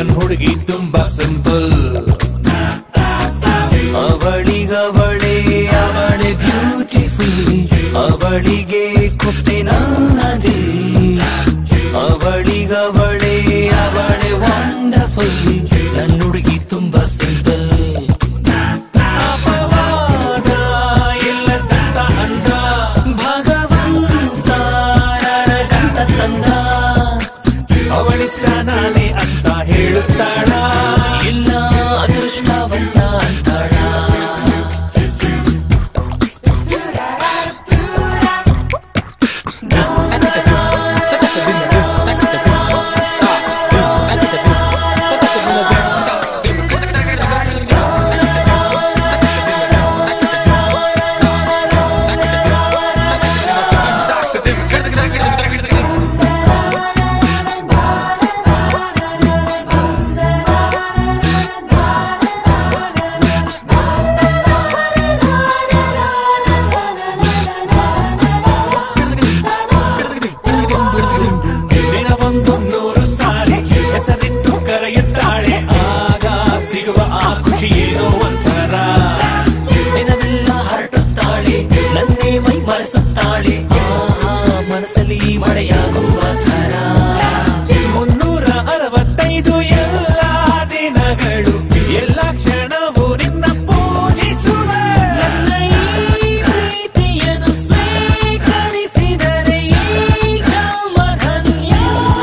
ನನ್ನ ಹುಡುಗಿ ತುಂಬಾ ಸಿಂಪಲ್ ಅವಳಿಗವಳೆ ಅವಳೆ ಬ್ಯೂಟಿಫುಲ್ ಅವಳಿಗೆ ಕೊಟ್ಟೆ ನಾನದಿ ಅವಳಿಗವಳೆ ಅವಳೆ ವಂಡರ್ಫುಲ್ ನನ್ನ ಹುಡುಗಿ ತುಂಬಾ ಸಿಂಪಲ್ ಅಪವಾದ ಇಲ್ಲದಂತ ಅಂದ ಭಗವಂತ ನನಗಂತ ತಂದ ಅವಳಿಷ್ಟ ನಾನೇ ಅಂತ ಹೇಳುತ್ತಾಳ ಇಲ್ಲ ಅದೃಷ್ಟವನ್ನ ಅಂತಾಳ ದಿನವೊಂದು ನೂರು ಸಾರಿ ಹೆಸರಿಟ್ಟು ಕರೆಯುತ್ತಾಳೆ ಆಗ ಸಿಗುವ ಆ ಖುಷಿ ಏನೋ ಒಂಥರ ದಿನವೆಲ್ಲ ಹರಡುತ್ತಾಳೆ ನನ್ನೇ ಮೈ ಮರೆಸುತ್ತಾಳೆ ಆಹಾ ಮನಸ್ಸಲ್ಲಿ ಮಳೆಯಾಗುವ ಥರ ಮುನ್ನೂರ ಅರವತ್ತೈದು ಎಲ್ಲ ದಿನಗಳು ಎಲ್ಲ ಕ್ಷಣವು ನಿನ್ನ ಪೂಜಿಸುವೆ ನನ್ನ ಈ ಪ್ರೀತಿಯನ್ನು ಸ್ವೀಕರಿಸಿದರೆ ಈ ಜನ್ಮ ಧನ್ಯ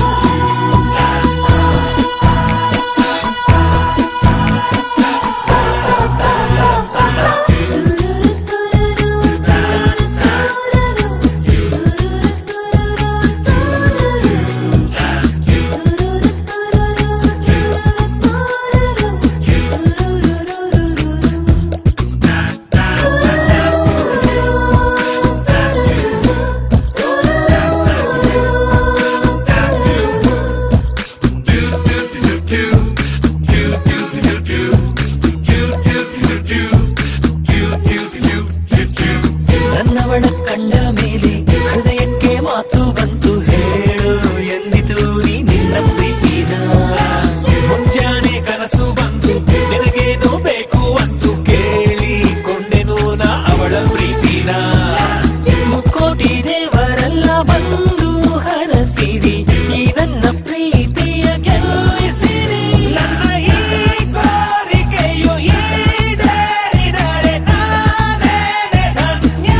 ನನ್ನವಳ ಕಂಡ ಮೇಲೆ ಹೃದಯಕ್ಕೆ ಮಾತು ಬಂತು ಹೇಳು ಎಂದಿತು ನೀ ನಿನ್ನ ಪ್ರೀತಿನ ಮುಂಜಾನೆ ಕನಸು ಬಂತು ನಿನಗೇನು ಬೇಕು ಅಂತು ಕೇಳಿ ಕೊಂಡೆನು ನಾ ಅವಳ ಪ್ರೀತಿನ ಮುಕ್ಕೋಟಿ ದೇವರೆಲ್ಲ ಬಂದು ಹರಸಿರಿ ಈ ನನ್ನ ಪ್ರೀತಿಯ ಗೆಲ್ಲಿಸಿರಿ ನನ್ನ ಈ ಕೋರಿಕೆಯು ಈಡೇರಿದರೆ ನಾನೇನೆ ಧನ್ಯ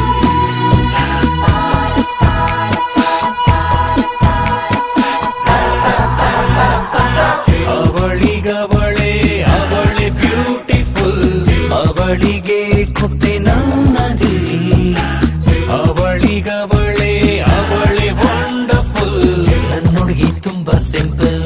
ಅವಳಿಗವಳೆ ಅವಳೆ ಬ್ಯೂಟಿಫುಲ್ ಅವಳಿಗೆ ಕೊಟ್ಟೆ ನಾನದಿ ಅವಳಿಗವಳೆ ಅವಳೆ ವಂಡರ್ಫುಲ್ ನನ್ನ ಹುಡುಗಿ ತುಂಬಾ ಸಿಂಪಲ್